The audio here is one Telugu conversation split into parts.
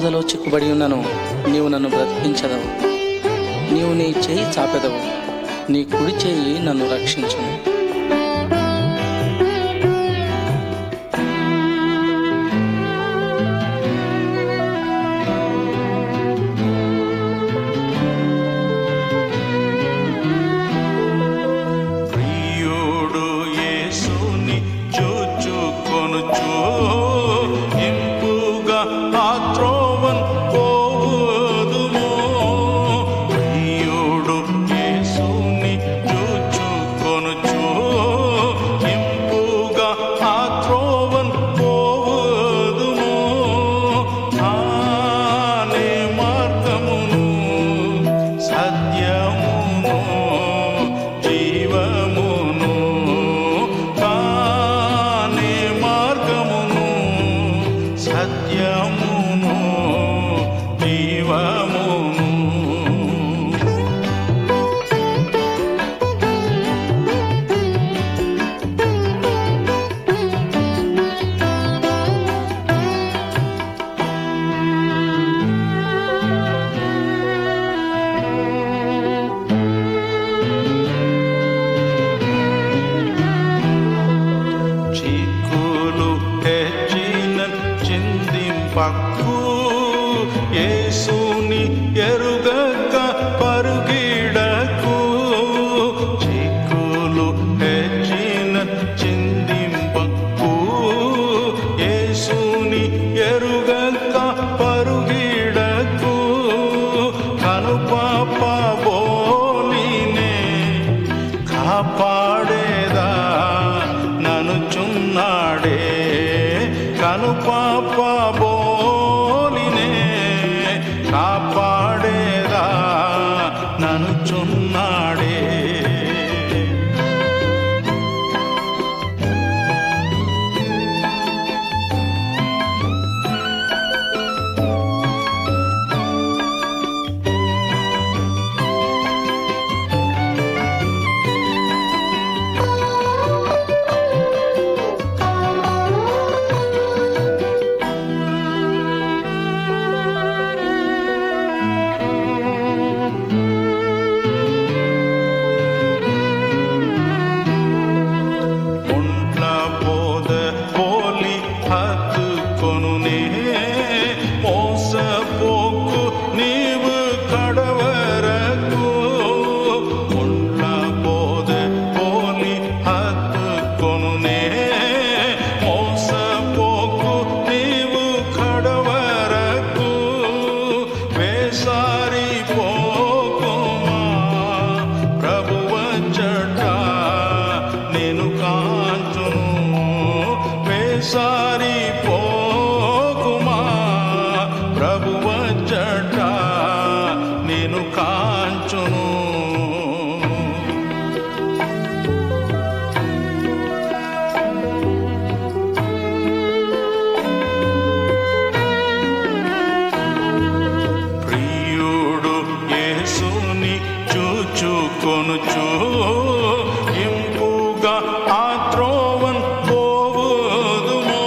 బాధలో చిక్కుబడి ఉన్నను నీవు నన్ను బ్రతికించదవు నీవు నీ చేయి చాపెదవు నీ కుడి చేయి నన్ను రక్షించును ప్రియుడు యేసుని చూచుకొనుచు ఇంపుగా ఆ త్రోవన్ పోదుము ప్రియుడు యేసుని చూచుకొనుచు ఇంపుగా ఆ త్రోవన్ పోదుము ఆనే మార్గమును సత్యమును జీవమును కానే మార్గమును సత్యమును జీవమును చిక్కులు హెచ్చిన చిందింపక్కు యేసుని ఎరుగక పరుగిడకు చిక్కులు హెచ్చిన చిందింపక్కు యేసుని ఎరుగక పరుగిడకు కనుపాప బోలినే కాపాడేదా ననుచున్నాడే కను పాప బోలినే కాపాడేదా ననుచున్నాడే ಮುಂಡ್ಲ ಪೋದ ಪೋಲಿ ಹತ್ತುಕೊನುನೇ ಮೋಸ ಪೋಕು ನೀವು ಕಡವರಕು ಮುಂಡ್ಲ ಪೋದ ಪೋಲಿ ಹತ್ತುಕೊನುನೇ ಮೋಸ ಪೋಕು ನೀವು ಕಡವರಕು వేసారి పోకుమా ప్రభువ చట నేను కాంచును వేసారి పోకుమా ప్రభువ చట నేను కాంచును ప్రియుడు యేసుని చూచుకొనుచు ఇంపుగా ఆ త్రోవన్ పోవుదుము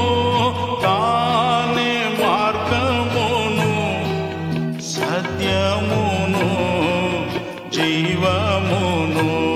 తానే మార్గమును సత్యమును జీవమును